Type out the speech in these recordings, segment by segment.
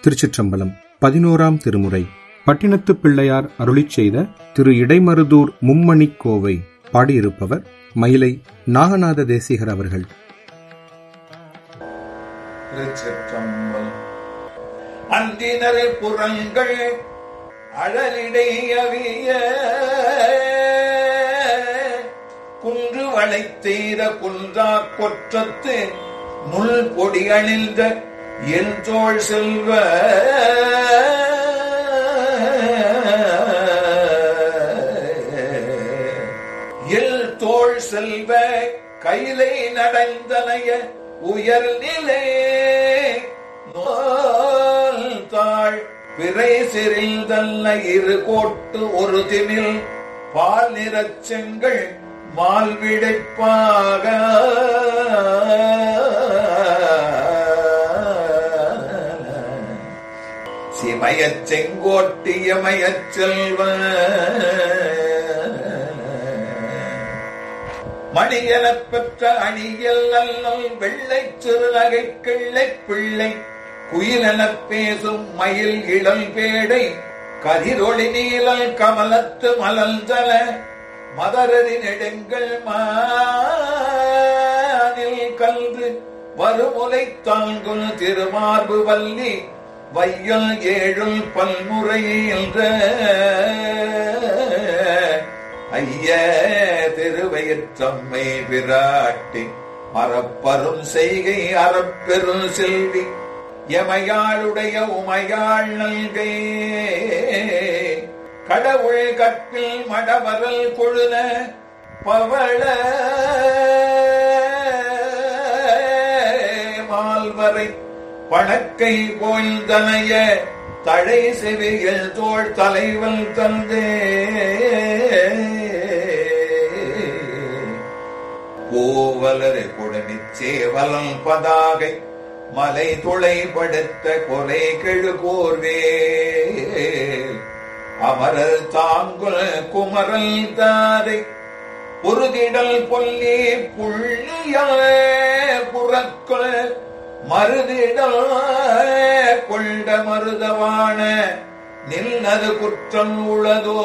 திருச்சிற்றம்பலம் பதினோராம் திருமுறை பட்டினத்து பிள்ளையார் அருளிச் செய்த திரு இடைமருதூர் மும்மணிக் கோவை பாடியிருப்பவர் மயிலை நாகநாத தேசிகர் அவர்கள் திருச்சிற்றம்பலம் அந்தினர் புறங்கள் அழலிடை அவிய குன்று வளைத்தெய்த குன்றா கொற்றத்து முள் பொடி அணிந்த என் தோள் செல்வ எல் தோள் செல்வ கைலை நடந்தனைய உயர்நிலை நோல் தாழ் பிறை செறிந்தல்ல இரு கோட்டு ஒரு திமில் பால் நிறச் செங்கல் மால் விடைப்பாக சிமயச் செங்கோட்டியமயச் செல்வ மணியனப் பெற்ற அணியல் அல்லல் வெள்ளை சிறுநகை கிள்ளை பிள்ளை குயிலெனப் பேசும் மயில் இளல் பேடை கதிரொளி நீலல் கமலத்து மலர்ந்தல மதரதி நெடுங்கள் மானில் கல்று வருமுலை தாங்குல் திருமார்பு வல்லி வையல் ஏழுல் பல்முறையின்ற ஐய திருவயிற்றம்மை விராட்டி மரப்பரும் செய்கை அறப்பெரும் செல்வி எமையாளுடைய உமையாள் நல்கை கடவுள் கற்பில் மடவரல் கொழுன பவள மால்வரை பணக்கை போய்ந்தனைய தழை செவிகள் தோள் தலைவல் தந்தே கோவலரை குடமிச் சேவலம் பதாகை மலை துளைபடுத்த கொலை கெழு கோர்வே அமரல் தாங்குல் குமரல் தாரை பொருதிடல் பொல்லி புள்ளிய புறக்குள் மருதிடல் கொண்ட மருதவான நில்லது குற்றம் உளதோ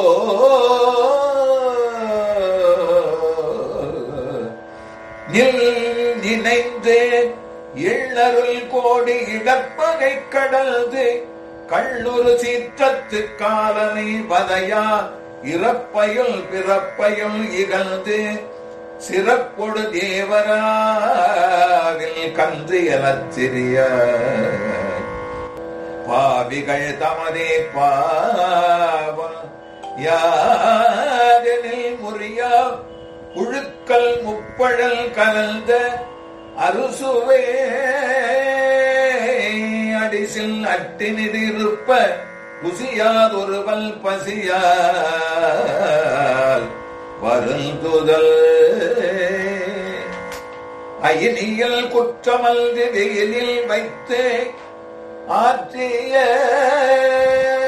நில் நினைந்து எள்ளருள் கோடி இடப்பகை கடல்து கள்ளொரு சீற்றத்து காலனை வதையா இறப்பையுள் பிறப்பையுள் இகழ்ந்து சிறப்பொடு தேவராவில் கன்று எனச் சிறிய பாவிகள் தமதே பாவம் யாதெனில் முறியா புழுக்கள் முப்பழல் கலந்த அறுசுவே அடிசில் அட்டினிருப்ப குசியாதொருவல் பசியால் வருந்துதல் அயனியல் குற்றமல்து வெயிலில் வைத்து ஆற்றிய